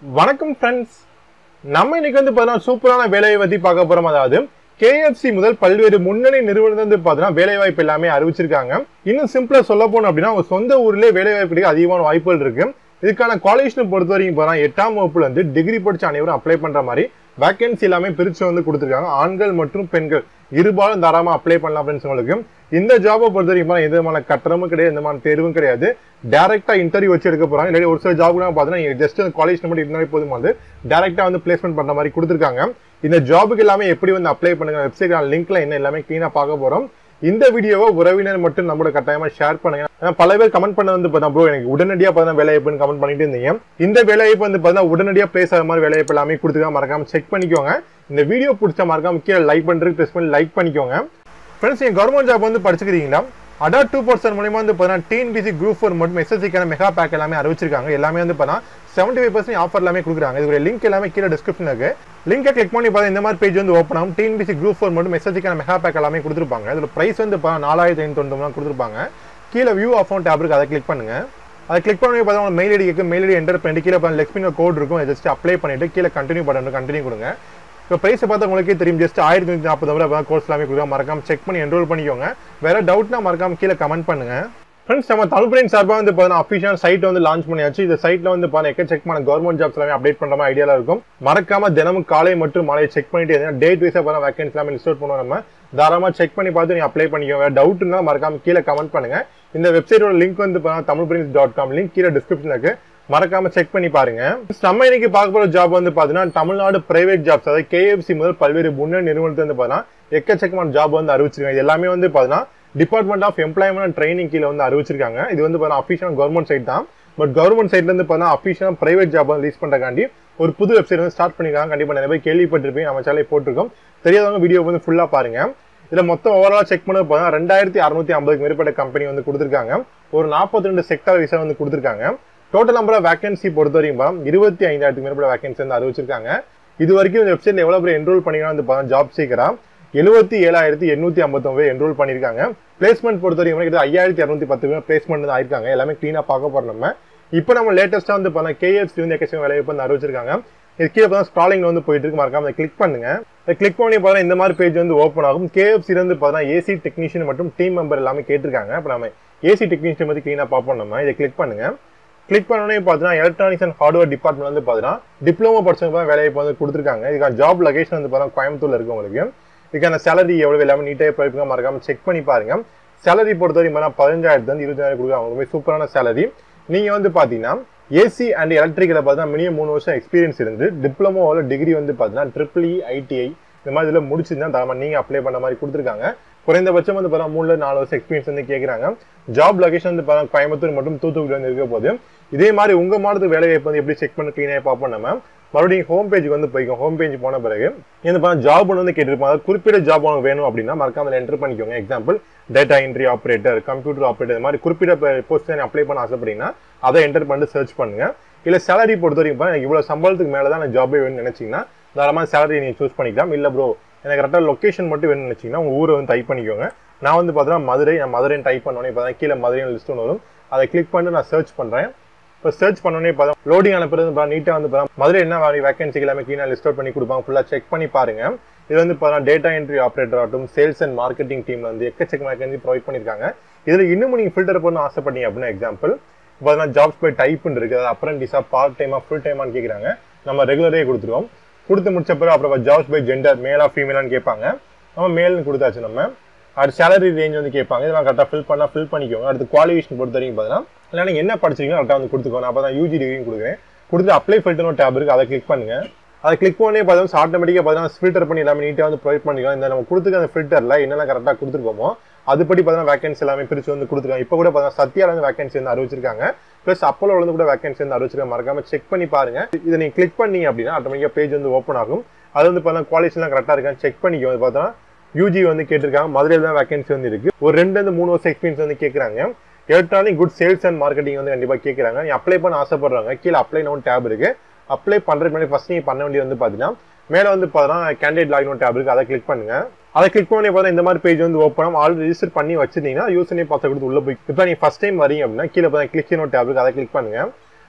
வணக்கம் ஃப்ரெண்ட்ஸ் நம்ம இன்னைக்கு வந்து பார்த்தீங்கன்னா சூப்பரான வேலையை பத்தி பார்க்க போறோம் அதாவது கேஎஃப்சி முதல் பல்வேறு முன்னணி நிறுவனம் வந்து பார்த்தீங்கன்னா வேலை வாய்ப்பு எல்லாமே அறிவிச்சிருக்காங்க இன்னும் சிம்பிளா சொல்ல போனோம் அப்படின்னா உங்க சொந்த ஊர்லயே வேலை வாய்ப்புக்கு அதிகமான வாய்ப்புகள் இருக்கு இதுக்கான குவாலிஃபிகேஷன் பொறுத்த வரைக்கும் பார்த்தா எட்டாம் வகுப்புல இருந்து டிகிரி படிச்ச அனைவரும் அப்ளை பண்ற மாதிரி வேகன்சி எல்லாமே பிரிச்சு வந்து கொடுத்துருக்காங்க ஆண்கள் மற்றும் பெண்கள் இருபாலும் தாராளமா அப்ளை பண்ணலாம் ஃப்ரெண்ட்ஸ் உங்களுக்கு இந்த ஜாபை பொறுத்த வரைக்கும் பார்த்தா எந்த விதமான கட்டணமும் கிடையாது எந்த விதமான தேர்வும் கிடையாது டேரக்டா இன்டர்வியூ வச்சு எடுக்க போறாங்க இல்லாட்டி ஒரு சில ஜாப் பார்த்தீங்கன்னா நீங்க ஜஸ்ட் காலேஜ் மட்டும் இருந்தாலே போதும் வந்து டேரக்டா வந்து பிளேஸ்மெண்ட் பண்ற மாதிரி கொடுத்துருக்காங்க இந்த ஜாபுக்கு எல்லாமே எப்படி வந்து அப்ளை பண்ணுங்க வெப்சைட் லிங்க்ல என்ன எல்லாமே கிளீனா பார்க்க போறோம் இந்த வீடியோவை உறவினர் மட்டும் நம்மளோட கட்டாயமா ஷேர் பண்ணுங்க ஏன்னா பல பேர் கமெண்ட் பண்ண வந்து பார்த்தா ப்ரோ எனக்கு உடனடியா பார்த்தா வேலை வாய்ப்புன்னு கமெண்ட் பண்ணிட்டு இருந்தீங்க இந்த வேலை வாய்ப்பு வந்து பார்த்தா உடனடியா பிளேஸ் ஆகிற மாதிரி வேலை வாய்ப்பு எல்லாமே கொடுத்துருக்காங்க மறக்காம செக் பண்ணிக்கோங்க இந்த வீடியோ பிடிச்ச மறக்காம கீழே லைக் பண்றதுக்கு ப்ரெஸ் பண்ணி லைக் பண்ணிக்கோங்க ஃப்ரெண்ட்ஸ் நீங்க கவர்மெண்ட் ஜாப் வந்து படிச்சுக்கிறீங்களா அடா டூ பர்சன்ட் மூலியமா வந்து பார்த்தீங்கன்னா டிஎன்பிசி குரூப் ஃபோர் மட்டும் எஸ்எஸ்சிக்கான மெகா பேக் எல்லாமே அறிவிச்சிருக்காங்க எல்லாமே வந்து பார்த்தீங்கன்னா செவன்டி ஃபைவ் பர்சன்ட் ஆஃபர் எல்லாமே கொடுக்குறாங்க இதுடைய லிங்க் எல்லாமே கீழே டிஸ்கிரிப்ஷன் இருக்கு லிங்கை கிளிக் பண்ணி பார்த்தா இந்த மாதிரி பேஜ் வந்து ஓப்பன் ஆகும் டிஎன்பிசி குரூப் ஃபோர் மட்டும் எஸ்எஸ்சிக்கான மெகா பேக் எல்லாமே கொடுத்துருப்பாங்க இதுல பிரைஸ் வந்து பார்த்தா நாலாயிரத்தி ஐநூத்தி கொடுத்துருப்பாங்க கீழே வியூ அக்கௌண்ட் டேப் இருக்கு அதை கிளிக் பண்ணுங்க அதை கிளிக் பண்ணி பார்த்தா உங்களுக்கு மெயில் ஐடி கேட்கும் மெயில் ஐடி என்டர் பண்ணிட்டு கீழே பார்த்தா லெக்ஸ்பின் கோட் இருக்கும் ஜஸ்ட் அப்ளை பண்ணிட்டு கீழே கண்டினியூ பட்டன் கண்டினியூ கொடுங்க இப்போ ப்ரைஸ் பார்த்தா உங்களுக்கே தெரியும் ஜஸ்ட் ஆயிரத்தி நூற்றி நாற்பது ரூபாய் கோர்ஸ் எல்லாமே கொடுக்க மறக்காம செக் பண்ணி என்ரோல் பண்ணிக்கோங்க வேற டவுட்னா மறக்காம கீழே கமெண்ட் பண்ணுங்க ஃப்ரெண்ட்ஸ் நம்ம தமிழ் பிரெயின் சார்பாக வந்து பார்த்தீங்கன்னா அஃபிஷியல் சைட் வந்து லான்ச் பண்ணியாச்சு இந்த சைட்ல வந்து பார்த்தா எக்கச்சக்கமான கவர்மெண்ட் ஜாப்ஸ் எல்லாமே அப்டேட் பண்ற மாதிரி ஐடியால இருக்கும் மறக்காம தினமும் காலை மற்றும் மாலை செக் பண்ணிட்டு டேட் வைஸா பார்த்தா வேகன்ஸ் எல்லாமே லிஸ்ட் பண்ணுவோம் நம்ம தாராளமா செக் பண்ணி பார்த்து நீங்க அப்ளை பண்ணிக்கோங்க டவுட் இருந்தா மறக்காம கீழே கமெண்ட் பண்ணுங்க இந்த வெப்சைட்டோட லிங்க் வந்து பார்த்தா Tamil brains dot com link கீழே டிஸ்கிரிப்ஷன் இருக்கு மறக்காம செக் பண்ணி பாருங்க நம்ம இன்னைக்கு பார்க்க போற ஜாப் வந்து பாத்தீங்கன்னா தமிழ்நாடு பிரைவேட் ஜாப்ஸ் அதாவது கேஎஃப்சி முதல் பல்வேறு முன்னணி நிறுவனத்தை வந்து பாத்தீங்கன்னா எக்கச்சக்கமான ஜாப் வந்து அறிவிச்சிருக்காங்க இது எல்லாமே வந்து பாத்தீங்கன்னா department of employment and training கீழே வந்து அறிவிச்சிருக்காங்க இது வந்து பாத்தீங்கன்னா அஃபிஷியல் கவர்மெண்ட் சைட் தான் பட் கவர்மெண்ட் சைட்ல இருந்து பாத்தீங்கன்னா அஃபிஷியல் பிரைவேட் ஜாப் வந்து ரிலீஸ் பண்றக்காண்டி ஒரு புது வெப்சைட் வந்து ஸ்டார்ட் பண்ணிருக்காங்க கண்டிப்பா நிறைய பேர் கேள்விப்பட்டிருப்பீங்க நம்ம சேனலை போட்டிருக்கோம் தெரியாதவங்க வீடியோ வந்து ஃபுல்லா பாருங்க இதுல மொத்தம் ஓவரால் செக் பண்ணது பார்த்தா ரெண்டாயிரத்தி அறுநூத்தி ஐம்பதுக்கு மேற்பட்ட கம்பெனி வந்து கொடுத்துருக்காங்க ஒரு நாற்பத்தி ரெண்டு செக்டர் விசா வந்து கொடுத்துருக்காங்க டோட்டல் நம்பர் ஆஃப் வேகன்சி பொறுத்த வரைக்கும் பார்த்தா இருபத்தி ஐந்தாயிரத்துக்கு மேற்பட்ட வேகன்சி வந்து அறிவிச்சிருக்காங்க இது வரைக்கும் இந்த வெப்சைட்ல எவ்வளவு பேர் என்ரோல் பண்ணிக்கலாம் வந்து பார்த்தா ஜாப் சீக்கிரம் எழுபத்தி ஏழாயிரத்தி எண்ணூத்தி ஐம்பத்தொன்பது என்ரோல் பண்ணிருக்காங்க பிளேஸ்மெண்ட் பொறுத்த வரைக்கும் கிட்ட ஐயாயிரத்தி இரநூத்தி பத்து பேர் பிளேஸ்மெண்ட் தான் ஆயிருக்காங்க எல்லாமே கிளீனா பார்க்க போறோம் நம்ம இப்போ நம்ம லேட்டஸ்டா வந்து பார்த்தா கேஎஃப்சி வந்து எக்கச்சக்கம் வேலைவாய்ப்பு வந்து அறிவிச்சிருக்காங்க இது கீழே பார்த்தா ஸ்க்ராலிங் வந்து போயிட்டு இருக்கு மறக்காம அதை கிளிக் பண்ணுங்க அதை கிளிக் பண்ணி பார்த்தா இந்த மாதிரி பேஜ் வந்து ஓப்பன் ஆகும் கேஎஃப்சி இருந்து பார்த்தா ஏசி டெக்னீஷியன் மற்றும் டீம் மெம்பர் எல்லாமே கேட்டிருக்காங்க இப்போ நம்ம ஏசி டெக்னீஷியன் பத்தி கிளீனா பார்ப்போம் நம்ம இதை கிளிக் பண்ணுங்க கிளிக் பண்ணோடனே பார்த்தீங்கன்னா எலக்ட்ரானிக்ஸ் அண்ட் ஹார்ட்வேர் டிபார்ட்மெண்ட் வந்து பார்த்தீங்கன்னா டிப்ளமோ படிச்சவங்க தான் வேலையை வந்து கொடுத்துருக்காங்க இதுக்கான ஜாப் லொகேஷன் வந்து பார்த்தீங்கன்னா கோயம்புத்தூர்ல இருக்கு உங்களுக்கு இதுக்கான சேலரி எவ்வளவு எல்லாமே நீட்டாக போயிருக்காங்க மறக்காம செக் பண்ணி பாருங்க சேலரி பொறுத்த வரைக்கும் பார்த்தா பதினஞ்சாயிரத்து வந்து இருபதாயிரம் கொடுக்குறாங்க ரொம்ப சூப்பரான சேலரி நீங்க வந்து பாத்தீங்கன்னா ஏசி அண்ட் எலக்ட்ரிக்கல பார்த்தீங்கன்னா மினிமம் மூணு வருஷம் எக்ஸ்பீரியன்ஸ் இருந்து டிப்ளமோவில் டிகிரி வந்து பார்த்தீங்கன்னா ட்ரிபிள் ஐடிஐ இந்த மாதிரி இதில் முடிச்சிருந்தா தரமா நீங்க அப்ளை பண்ண மாதிரி கொடுத்துருக்காங்க குறைந்தபட்சம் வந்து பார்த்தா மூணுல நாலு வருஷம் எக்ஸ்பீரியன்ஸ் வந்து கேட்குறாங்க ஜாப் லொகேஷன் வந்து பார்த்தா கோயம்புத்தூர் மற்றும் தூத்துக்குடி வந்து இருக்க போது இதே மாதிரி உங்க மாதத்துக்கு வேலை வாய்ப்பு வந்து எப்படி செக் பண்ணி கிளீனாக பார்ப்போம் நம்ம மறுபடியும் ஹோம் பேஜுக்கு வந்து போய்க்கும் ஹோம் பேஜ் போன பிறகு இந்த பார்த்தா ஜாப் ஒன்று வந்து கேட்டிருப்பாங்க குறிப்பிட்ட ஜாப் ஒன்று வேணும் அப்படின்னா மறக்காம என்டர் பண்ணிக்கோங்க example data entry operator computer operator இந்த மாதிரி குறிப்பிட்ட போஸ்ட் அப்ளை பண்ண ஆசைப்பட்டீங்கன்னா அதை என்டர் பண்ணிட்டு சர்ச் பண்ணுங்க இல்ல சேலரி பொறுத்த வரைக்கும் எனக்கு இவ்வளவு சம்பளத்துக்கு மேல தான் நான் ஜாபே வேணும்னு நினைச்சீங்கன்னா தாராளமாக சேலரி நீங்க சூஸ் பண்ணிக்கலாம் இல்ல ப்ரோ எனக்கு கரெக்டாக லொக்கேஷன் மட்டும் வேணும்னு நினைச்சீங்கன்னா உங்க ஊரை வந்து டைப் பண்ணிக்கோங்க நான் வந்து பார்த்தீங்கன்னா மதுரை நான் மதுரைன்னு டைப் பண்ணோன்னே இப்போ கீழே மதுரைன்னு லிஸ்ட் ஒன்று வரும் அதை கிளிக் பண்ணிட்டு நான் சர்ச் பண்றேன் இப்போ சர்ச் பண்ணோன்னே பார்த்தா லோடிங் அனுப்புறது நீட்டாக வந்து பார்த்தா மதுரை என்ன வேகன்சி எல்லாமே க்ளீனாக லிஸ்ட் அவுட் பண்ணி கொடுப்பாங்க ஃபுல்லாக செக் பண்ணி பாருங்க இது வந்து பார்த்தா டேட்டா என்ட்ரி ஆப்ரேட்டர் ஆகட்டும் சேல்ஸ் அண்ட் மார்க்கெட்டிங் டீம்ல வந்து எக்கச்சக்க வேகன்சி ப்ரொவைட் பண்ணியிருக்காங்க இதில் இன்னும் நீங்கள் ஃபில்டர் பண்ண ஆசைப்பட்டீங்க அப்படின்னா எக்ஸாம்பிள் பார்த்தீங்கன்னா ஜாப்ஸ் பை டைப்னு இருக்கு அதாவது அப்ரண்டிஸா பார்ட் டைமா ஃபுல் டைமான்னு கேட்குறாங்க நம்ம ரெகுலரே கொடுத்துருவோம் கொடுத்து முடிச்ச பிறகு அப்புறம் ஜாப்ஸ் பை ஜெண்டர் மேலா ஃபீமேலான்னு கேட்பாங்க நம்ம மேல்னு கொடுத்தாச்சு நம்ம அடுத்து சேலரி ரேஞ்ச் வந்து கேட்பாங்க இதெல்லாம் கரெக்டாக ஃபில் பண்ணால் ஃபில் பண்ணிக்கோங்க அடுத்து குவாலிஃபிகேஷன் பொறுத்த வரைக்கும் பார்த்தீங்கன்னா இல்லை நீங்கள் என்ன படிச்சிருக்கீங்க கரெக்டாக வந்து கொடுத்துக்கோங்க அப்போ தான் யூஜி டிகிரியும் கொடுக்குறேன் கொடுத்து அப்ளை ஃபில்டர்னு டேப் இருக்கு அதை கிளிக் பண்ணுங்க அதை கிளிக் பண்ணி பார்த்தா ஆட்டோமேட்டிக்காக பார்த்தீங்கன்னா ஃபில்டர் பண்ணி எல்லாமே நீட்டாக வந்து ப்ரொவைட் பண்ணிக்கலாம் இந்த நம்ம கொடுத்துருக்க அந்த ஃபில்டரில் என்னெல்லாம் கரெக்டாக கொடுத்துருக்கோமோ அதுபடி பார்த்தீங்கன்னா வேகன்சி எல்லாமே பிரிச்சு வந்து கொடுத்துருக்காங்க இப்போ கூட பார்த்தீங்கன்னா சத்யால வந்து வேகன்சி வந்து அறிவிச்சிருக்காங்க ப்ளஸ் அப்போல வந்து கூட வேகன்சி வந்து அறிவிச்சிருக்காங்க மறக்காம செக் பண்ணி பாருங்க இதை நீங்க கிளிக் பண்ணீங்க அப்படின்னா ஆட்டோமேட்டிக்கா பேஜ் வந்து ஓப்பன் ஆகும் அது வந்து பார்த்தீங்கன்னா குவாலிட்டிலாம் கரெக்டாக இருக்கான்னு செக் பண்ணிக்கோ வந்து பார்த்தா யூஜி வந்து கேட்டிருக்காங்க மதுரையில் தான் வேகன்சி வந்து இருக்கு ஒரு ரெண்டு இருந்து மூணு வருஷம் எக்ஸ்பீரியன்ஸ் வந்து கேட்குறாங்க electronic good sales and marketing வந்து கண்டிப்பாக கேட்குறாங்க நீ அப்ளை பண்ண ஆசைப்படுறாங்க கீழே அப்ளை நோன் டேப் இருக்கு அப்ளை பண்றதுக்கு முன்னாடி ஃபர்ஸ்ட் நீங்க பண்ண வேண்டியது வந்து பார்த்தீங்கன்னா மேலே வந்து பார்த்தீங்கன்னா கேண்டிடேட் லாகின் டேப் இருக்கு அதை கிளிக் பண்ணுங்க அதை கிளிக் பண்ணி பார்த்தா இந்த மாதிரி பேஜ் வந்து ஓப்பன் ஆல்ரெடி ரெஜிஸ்டர் பண்ணி வச்சிருந்தீங்கன்னா யூசர் நேம் பாஸ்வேர்ட் கொடுத்து உள்ள போய் இப்போ நீங்க ஃபர்ஸ்ட் டைம் வரீங்க அப்படின்னா கீழே பார்த்தா கிளிக் நோட் டேப் இருக்கு அதை கிளிக் பண்ணுங்க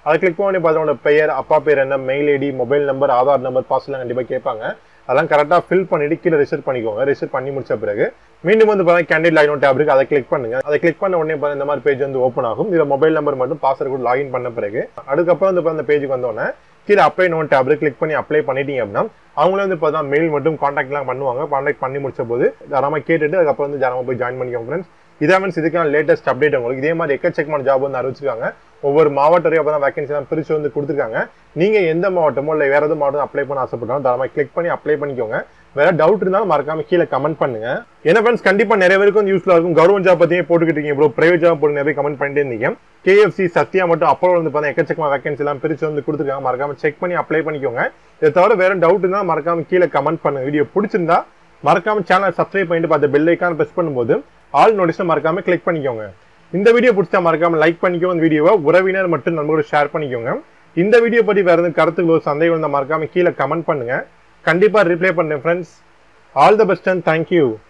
அதை கிளிக் பண்ணி பார்த்தோட பெயர் அப்பா பேர் என்ன mail ID mobile number Aadhaar number பாஸ்லாம் கண்டிப்பாக கேட்பாங்க அதெல்லாம் கரெக்டாக ஃபில் பண்ணிட்டு கீழே ரிசர்ட் பண்ணிக்கோங்க ரிசர்ட் பண்ணி முடிச்ச பிறகு மீண்டும் வந்து பார்த்தீங்கன்னா கேண்டிட் லைன் டேப் இருக்கு அதை கிளிக் பண்ணுங்க அதை கிளிக் பண்ண உடனே பார்த்தா இந்த மாதிரி பேஜ் வந்து ஓப்பன் ஆகும் இதில் மொபைல் நம்பர் மட்டும் பாஸ்வேர்ட் கூட லாகின் பண்ண பிறகு அதுக்கப்புறம் வந்து பார்த்தா அந்த பேஜுக்கு வந்தோடனே கீழே அப்ளை நோன் டேப் கிளிக் பண்ணி அப்ளை பண்ணிட்டீங்க அப்படின்னா அவங்களே வந்து பார்த்தா மெயில் மட்டும் காண்டாக்ட்லாம் பண்ணுவாங்க காண்டாக்ட் பண்ணி முடிச்ச போது தாராளமாக கேட்டுட்டு அதுக்கப்புறம் வந்து தாராளமாக போய் ஜாயின் பண்ணிக்கோங்க ஃப்ரெண்ட்ஸ் இதான் மீன்ஸ் இதுக்கான லேட்டஸ்ட் அப்டேட் உங்களுக்கு இதே மாதிரி எக்கச்சக்கமான ஜாப் வந்து அறிவிச்சிருக்காங்க ஒவ்வொரு மாவட்டம் அப்போ தான் வேகன்சி எல்லாம் பிரிச்சு வந்து கொடுத்துருக்காங்க நீங்க எந்த மாவட்டமோ இல்லை வேற எதுவும் மாவட்டம் அப்ளை பண்ண ஆசைப்பட்டாலும் தாராளமாக கிளிக் பண்ணி அப்ளை பண்ணிக்கோங்க வேற டவுட் இருந்தாலும் மறக்காம கீழே கமெண்ட் பண்ணுங்க என்ன ஃப்ரெண்ட்ஸ் கண்டிப்பா நிறைய பேருக்கு வந்து யூஸ்ஃபுல்லா இருக்கும் கவர்மெண்ட் ஜாப் பத்தியே போட்டுக்கிட்டு இருக்கீங்க ப்ரோ பிரைவேட் ஜாப் போட்டு நிறைய கமெண்ட் பண்ணிட்டே இருந்தீங்க கேஎஃப்சி சத்யா மட்டும் அப்போ வந்து பார்த்தா எக்கச்சக்கமா வேகன்சி எல்லாம் பிரிச்சு வந்து கொடுத்துருக்காங்க மறக்காம செக் பண்ணி அப்ளை பண்ணிக்கோங்க இதை தவிர வேற டவுட் இருந்தாலும் மறக்காம கீழே கமெண்ட் பண்ணுங்க வீடியோ பிடிச்சிருந்தா மறக்காம சேனலை சப்ஸ்கிரைப் பண்ணிட்டு பார்த்து பெல் ஐக்கான் பிரஸ் பண்ணும்போது ஆல் நோட்டிஸ் மறக்காம கிளிக் பண்ணிக்கோங்க இந்த வீடியோ பிடிச்சா மறக்காம லைக் பண்ணிக்கோங்க வீடியோவை உறவினர் மற்றும் நண்பர்களோட ஷேர் பண்ணிக்கோங்க இந்த வீடியோ பத்தி வேற எதுவும் கருத்துக்களோ சந்தேகம் இருந்தால் மறக்காம கீழே கமெண்ட் பண்ணுங்க கண்டிப்பா ரிப்ளை பண்ணுறேன் friends all the best and thank you